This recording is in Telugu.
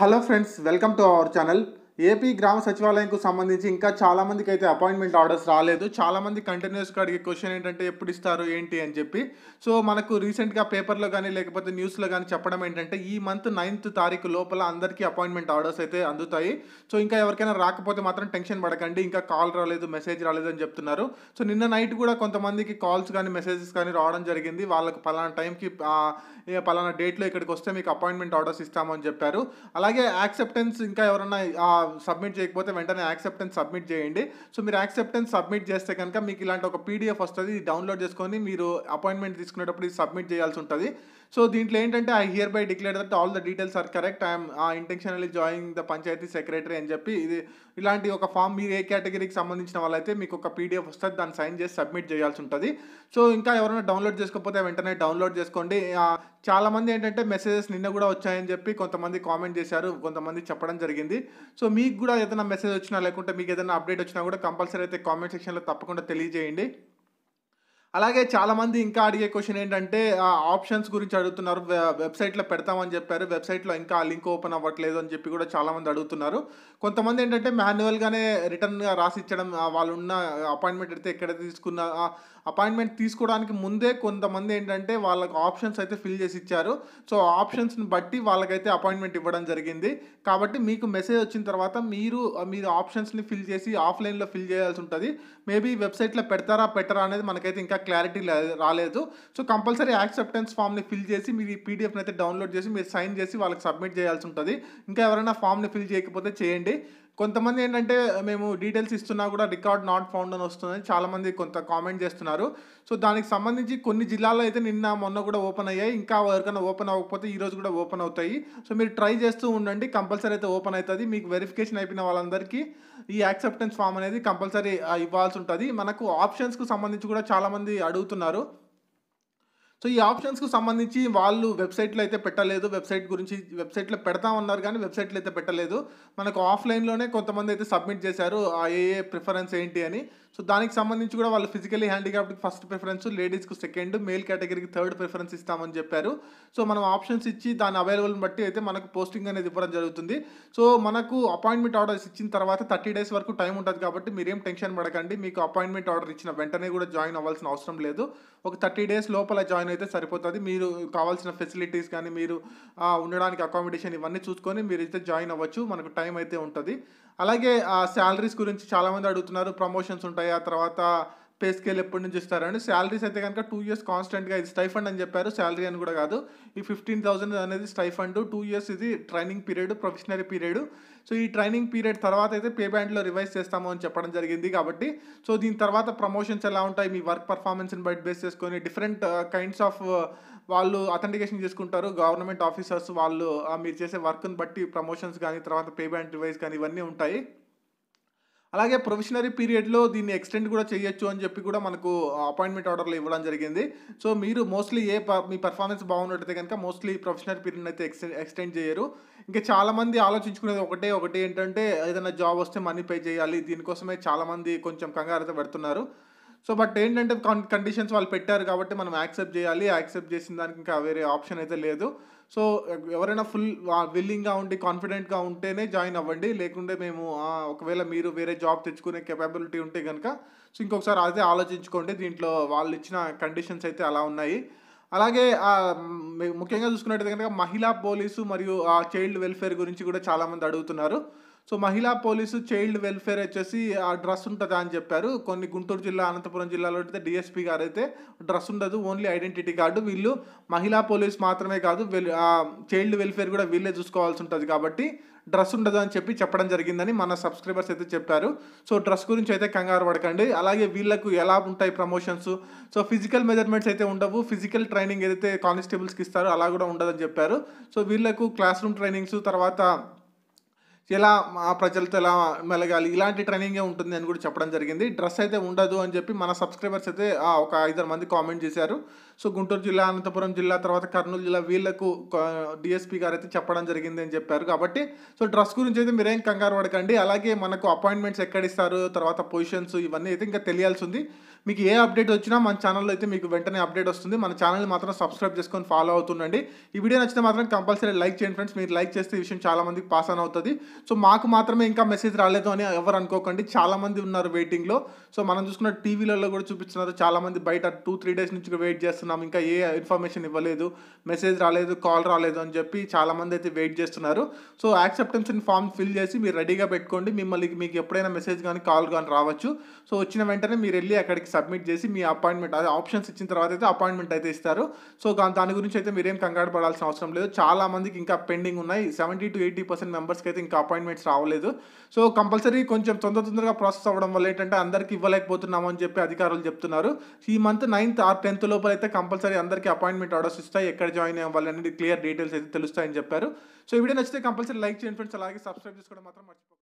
hello friends welcome to our channel AP గ్రామ సచివాలయంకు సంబంధించి ఇంకా చాలా మందికి అయితే అపాయింట్మెంట్ ఆర్డర్స్ రాలేదు చాలా మంది కంటిన్యూస్గా అడిగే క్వశ్చన్ ఏంటంటే ఎప్పుడు ఇస్తారు ఏంటి అని చెప్పి సో మనకు రీసెంట్గా పేపర్లో కానీ లేకపోతే న్యూస్లో కానీ చెప్పడం ఏంటంటే ఈ మంత్ నైన్త్ తారీఖు లోపల అందరికీ అపాయింట్మెంట్ ఆర్డర్స్ అయితే అందుతాయి సో ఇంకా ఎవరికైనా రాకపోతే మాత్రం టెన్షన్ పడకండి ఇంకా కాల్ రాలేదు మెసేజ్ రాలేదు అని చెప్తున్నారు సో నిన్న నైట్ కూడా కొంతమందికి కాల్స్ కానీ మెసేజెస్ కానీ రావడం జరిగింది వాళ్ళకి పలానా టైంకి ఆ, ఏ పలానా డేట్లో ఇక్కడికి వస్తే మీకు అపాయింట్మెంట్ ఆర్డర్స్ ఇస్తామని చెప్పారు అలాగే యాక్సెప్టెన్స్ ఇంకా ఎవరైనా సబ్మిట్ చేయకపోతే వెంటనే యాక్సెప్టెన్స్ సబ్మిట్ చేయండి సో మీరు యాక్సెప్టెన్స్ సబ్మిట్ చేస్తే కనుక మీకు ఇలాంటి ఒక పీడిఎఫ్ వస్తుంది ఇది డౌన్లోడ్ చేసుకొని మీరు అపాయింట్మెంట్ తీసుకునేటప్పుడు ఇది సబ్మిట్ చేయాల్సి ఉంటుంది సో దీంట్లో ఏంటంటే I hereby declare that all the details are correct I'm intentionally joining the panchayat secretary అని చెప్పి ఇది ఇలాంటి ఒక ఫామ్ మీరు ఏ కేటగిరీకి సంబంధించిన వాళ్ళైతే మీకు ఒక పీడిఎఫ్ వస్తుంది దాన్ని సైన్ చేసి సబ్మిట్ చేయాల్సి ఉంటుంది సో ఇంకా ఎవరైనా డౌన్లోడ్ చేసుకోకపోతే వెంటనే డౌన్లోడ్ చేసుకోండి ఆ, చాలా మంది ఏంటంటే మెసేజెస్ నిన్న కూడా వచ్చాయని చెప్పి కొంతమంది కామెంట్ చేశారు కొంతమంది చెప్పడం జరిగింది సో మీకు కూడా ఏదైనా మెసేజ్ వచ్చినా లేకుంటే మీకు ఏదైనా అప్డేట్ వచ్చినా కూడా కంపల్సరీ అయితే కామెంట్ సెక్షన్లో తప్పకుండా తెలియజేయండి అలాగే చాలామంది ఇంకా అడిగే క్వశ్చన్ ఏంటంటే ఆప్షన్స్ గురించి అడుగుతున్నారు వె- వెబ్సైట్లో పెడతామని చెప్పారు వెబ్సైట్లో ఇంకా లింక్ ఓపెన్ అవ్వట్లేదు అని చెప్పి కూడా చాలామంది అడుగుతున్నారు కొంతమంది ఏంటంటే మాన్యువల్గానే రిటర్న్గా రాసి ఇచ్చడం ఆ, వాళ్ళు ఉన్న అపాయింట్మెంట్ అయితే ఎక్కడ తీసుకున్న అపాయింట్మెంట్ తీసుకోవడానికి ముందే కొంతమంది ఏంటంటే వాళ్ళకి ఆప్షన్స్ అయితే ఫిల్ చేసి ఇచ్చారు సో ఆప్షన్స్ని బట్టి వాళ్ళకైతే అపాయింట్మెంట్ ఇవ్వడం జరిగింది కాబట్టి మీకు మెసేజ్ వచ్చిన తర్వాత మీరు మీరు ఆప్షన్స్ని ఫిల్ చేసి ఆఫ్లైన్లో ఫిల్ చేయాల్సి ఉంటుంది మేబీ వెబ్సైట్లో పెడతారా పెట్టరా అనేది మనకైతే ఇంకా క్లారిటీ రాలేదు సో కంపల్సరీ యాక్సెప్టెన్స్ ఫామ్ని ఫిల్ చేసి మీరు ఈ పీడిఎఫ్ని అయితే డౌన్లోడ్ చేసి మీరు సైన్ చేసి వాళ్ళకి సబ్మిట్ చేయాల్సి ఉంటుంది ఇంకా ఎవరైనా ఫామ్ని ఫిల్ చేయకపోతే చేయండి కొంతమంది ఏంటంటే మేము డీటెయిల్స్ ఇస్తున్నా కూడా రికార్డ్ నాట్ ఫౌండ్ అని వస్తుందని చాలామంది కొంత కామెంట్ చేస్తున్నారు సో దానికి సంబంధించి కొన్ని జిల్లాల్లో అయితే నిన్న మొన్న కూడా ఓపెన్ అయ్యాయి ఇంకా ఎవరికైనా ఓపెన్ అవ్వకపోతే ఈ రోజు కూడా ఓపెన్ అవుతాయి సో మీరు ట్రై చేస్తూ ఉండండి కంపల్సరీ అయితే ఓపెన్ అవుతుంది మీకు వెరిఫికేషన్ అయిపోయిన వాళ్ళందరికీ ఈ యాక్సెప్టెన్స్ ఫామ్ అనేది కంపల్సరీ ఇవ్వాల్సి ఉంటుంది మనకు ఆప్షన్స్కు సంబంధించి కూడా చాలామంది అడుగుతున్నారు సో ఈ ఆప్షన్స్కు సంబంధించి వాళ్ళు వెబ్సైట్లో అయితే పెట్టలేదు వెబ్సైట్ గురించి వెబ్సైట్లో పెడతామన్నారు కానీ వెబ్సైట్లో అయితే పెట్టలేదు మనకు ఆఫ్లైన్లోనే కొంతమంది అయితే సబ్మిట్ చేశారు ఆ ఏ ఏ ప్రిఫరెన్స్ ఏంటి అని సో దానికి సంబంధించి కూడా వాళ్ళు ఫిజికలీ హ్యాండిక్యాప్డ్కి ఫస్ట్ ప్రిఫరెన్స్ లేడీస్కి సెకండ్ మేల్ కేటగిరీకి థర్డ్ ప్రిఫరెన్స్ ఇస్తామని చెప్పారు సో మనం ఆప్షన్స్ ఇచ్చి దాని అవైలబుల్ బట్టి అయితే మనకు పోస్టింగ్ అనేది ఇవ్వడం జరుగుతుంది సో మనకు అపాయింట్మెంట్ ఆర్డర్స్ ఇచ్చిన తర్వాత థర్టీ డేస్ వరకు టైం ఉంటుంది కాబట్టి మీరేం టెన్షన్ పడకండి మీకు అపాయింట్మెంట్ ఆర్డర్ ఇచ్చిన వెంటనే కూడా జాయిన్ అవ్వాల్సిన అవసరం లేదు ఒక థర్టీ డేస్ లోపల జాయిన్ అయితే సరిపోతుంది మీరు కావాల్సిన ఫెసిలిటీస్ కానీ మీరు ఆ, ఉండడానికి అకామిడేషన్ ఇవన్నీ చూసుకొని మీరు అయితే జాయిన్ అవ్వచ్చు మనకు టైం అయితే ఉంటుంది అలాగే శాలరీస్ గురించి చాలామంది అడుగుతున్నారు ప్రమోషన్స్ ఉంటాయి ఆ తర్వాత పే స్కేల్ ఎప్పటి నుంచి ఇస్తారని శాలరీస్ అయితే కనుక టూ ఇయర్స్ కాన్స్టెంట్గా ఇది స్టైఫండ్ అని చెప్పారు శాలరీ అని కూడా కాదు ఈ ఫిఫ్టీన్ థౌసండ్ అనేది స్టైఫండ్ టూ ఇయర్స్ ఇది training period probationary period so ఈ ట్రైనింగ్ పీరియడ్ తర్వాత అయితే పే బ్యాండ్లో రివైజ్ చేస్తాము అని చెప్పడం జరిగింది కాబట్టి సో దీని తర్వాత ప్రమోషన్స్ ఎలా ఉంటాయి మీ వర్క్ పర్ఫార్మెన్స్ని బట్టి బేస్ చేసుకొని డిఫరెంట్ కైండ్స్ ఆఫ్ వాళ్ళు అథెంటికేషన్ చేసుకుంటారు గవర్నమెంట్ ఆఫీసర్స్ వాళ్ళు ఆ, మీరు చేసే వర్క్ని బట్టి ప్రమోషన్స్ కానీ తర్వాత పే బ్యాండ్ రివైజ్ కానీ ఇవన్నీ ఉంటాయి అలాగే ప్రొఫెషనరీ పీరియడ్లో దీన్ని ఎక్స్టెండ్ కూడా చేయొచ్చు అని చెప్పి కూడా మనకు అపాయింట్మెంట్ ఆర్డర్లో ఇవ్వడం జరిగింది సో మీరు మోస్ట్లీ ఏ ప- మీ పర్ఫార్మెన్స్ బాగున్నట్టయితే కనుక మోస్ట్లీ ప్రొఫెషనల్ పీరియడ్ అయితే ఎక్స్టెండ్ ఎక్స్టెండ్ చేయరు ఇంకా చాలామంది ఆలోచించుకునేది ఒకటే ఒకటి ఏంటంటే ఏదైనా జాబ్ వస్తే మనీ పే చేయాలి దీనికోసమే చాలామంది కొంచెం కంగారు అయితే పెడుతున్నారు సో బట్ ఏంటంటే కండిషన్స్ వాళ్ళు పెట్టారు కాబట్టి మనం యాక్సెప్ట్ చేయాలి యాక్సెప్ట్ చేసిన దానికి ఇంకా వేరే ఆప్షన్ అయితే లేదు సో ఎవరైనా ఫుల్ విల్లింగ్గా ఉండి కాన్ఫిడెంట్గా ఉంటేనే జాయిన్ అవ్వండి లేకుంటే మేము ఆ, ఒకవేళ మీరు వేరే జాబ్ తెచ్చుకునే కెపాబిలిటీ ఉంటే కనుక సో ఇంకొకసారి అదే ఆలోచించుకోండి దీంట్లో వాళ్ళు ఇచ్చిన కండిషన్స్ అయితే అలా ఉన్నాయి అలాగే ఆ, మ్, ముఖ్యంగా చూసుకున్నట్టయితే కనుక మహిళా పోలీసు మరియు ఆ చైల్డ్ వెల్ఫేర్ గురించి కూడా చాలామంది అడుగుతున్నారు సో మహిళా పోలీసు చైల్డ్ వెల్ఫేర్ వచ్చేసి ఆ డ్రెస్ ఉంటుందా అని చెప్పారు కొన్ని గుంటూరు జిల్లా అనంతపురం జిల్లాలో అయితే డిఎస్పీ గారు అయితే డ్రెస్ ఉండదు ఓన్లీ ఐడెంటిటీ కార్డు వీళ్ళు మహిళా పోలీస్ మాత్రమే కాదు వెల్- ఆ చైల్డ్ వెల్ఫేర్ కూడా వీళ్ళే చూసుకోవాల్సి ఉంటుంది కాబట్టి డ్రెస్ ఉండదు అని చెప్పి చెప్పడం జరిగిందని మన సబ్స్క్రైబర్స్ అయితే చెప్పారు సో డ్రెస్ గురించి అయితే కంగారు పడకండి అలాగే వీళ్ళకు ఎలా ఉంటాయి ప్రమోషన్స్ సో ఫిజికల్ మెజర్మెంట్స్ అయితే ఉండవు ఫిజికల్ ట్రైనింగ్ ఏదైతే కానిస్టేబుల్స్కి ఇస్తారో అలా కూడా ఉండదని చెప్పారు సో వీళ్ళకు క్లాస్ రూమ్ ట్రైనింగ్స్ తర్వాత ఎలా మా ప్రజలతో ఎలా మెలగాలి ఇలాంటి ట్రైనింగే ఉంటుంది అని కూడా చెప్పడం జరిగింది డ్రెస్ అయితే ఉండదు అని చెప్పి మన సబ్స్క్రైబర్స్ అయితే ఆ, ఒక ఐదారు మంది కామెంట్ చేశారు సో గుంటూరు జిల్లా అనంతపురం జిల్లా తర్వాత కర్నూలు జిల్లా వీళ్ళకు డిఎస్పీ గారు అయితే చెప్పడం జరిగింది అని చెప్పారు కాబట్టి సో డ్రెస్ గురించి అయితే మీరేం కంగారు పడకండి అలాగే మనకు అపాయింట్మెంట్స్ ఎక్కడ ఇస్తారు తర్వాత పొజిషన్స్ ఇవన్నీ అయితే ఇంకా తెలియాల్సి ఉంది మీకు ఏ అప్డేట్ వచ్చినా మన ఛానల్లో అయితే మీకు వెంటనే అప్డేట్ వస్తుంది మన ఛానల్ మాత్రం సబ్స్క్రైబ్ చేసుకొని ఫాలో అవుతుండండి ఈ వీడియో నచ్చితే మాత్రం కంపల్సరీ లైక్ చేయండి ఫ్రెండ్స్ మీరు లైక్ చేస్తే ఈ విషయం చాలా మందికి పాస్ ఆన్ అవుతుంది సో మాకు మాత్రమే ఇంకా మెసేజ్ రాలేదు అని ఎవరు అనుకోకండి చాలా మంది ఉన్నారు వెయిటింగ్లో సో మనం చూసుకున్న టీవీలలో కూడా చూపిస్తున్నారు చాలా మంది బయట టూ త్రీ డేస్ నుంచి వెయిట్ చేస్తున్నాం ఇంకా ఏ ఇన్ఫర్మేషన్ ఇవ్వలేదు మెసేజ్ రాలేదు కాల్ రాలేదు అని చెప్పి చాలా మంది అయితే వెయిట్ చేస్తున్నారు సో యాక్సెప్టెన్స్ ఫామ్ ఫిల్ చేసి మీరు రెడీగా పెట్టుకోండి మిమ్మల్ని మీకు ఎప్పుడైనా మెసేజ్ కానీ కాల్ కానీ రావచ్చు సో వచ్చిన వెంటనే మీరు వెళ్ళి అక్కడికి సబ్మిట్ చేసి మీ అపాయింట్మెంట్ అదే ఆప్షన్స్ ఇచ్చిన తర్వాత అయితే అపాయింట్మెంట్ అయితే ఇస్తారు సో దా- దాని గురించి అయితే మీరేం కంగారు పడాల్సిన అవసరం లేదు చాలా మందికి ఇంకా పెండింగ్ ఉన్నాయి సెవెంటీ టు ఎయిటీ పర్సెంట్ మెంబర్స్కి అయితే ఇంకా అపాయింట్మెంట్స్ రావలేదు సో కంపల్సరీ కొంచెం తొందర తొందరగా ప్రాసెస్ అవ్వడం వల్ల ఏంటంటే అందరికీ ఇవ్వలేకపోతున్నాము అని చెప్పి అధికారులు చెప్తున్నారు ఈ మంత్ నైన్త్ ఆర్ టెన్త్ లోపల అయితే కంపల్సరీ అందరికీ అపాయింట్మెంట్ ఆర్డర్స్ ఇస్తాయి ఎక్కడ జాయిన్ అవ్వాలి అనేది క్లియర్ డీటెయిల్స్ అయితే తెలుస్తాయని చెప్పారు సో ఈ వీడియో నచ్చితే కంపల్సరీ లైక్ చేయండి ఫ్రెండ్స్ అలాగే సబ్స్క్రైబ్ చేసుకోవడం మాత్రం మర్చిపోకండి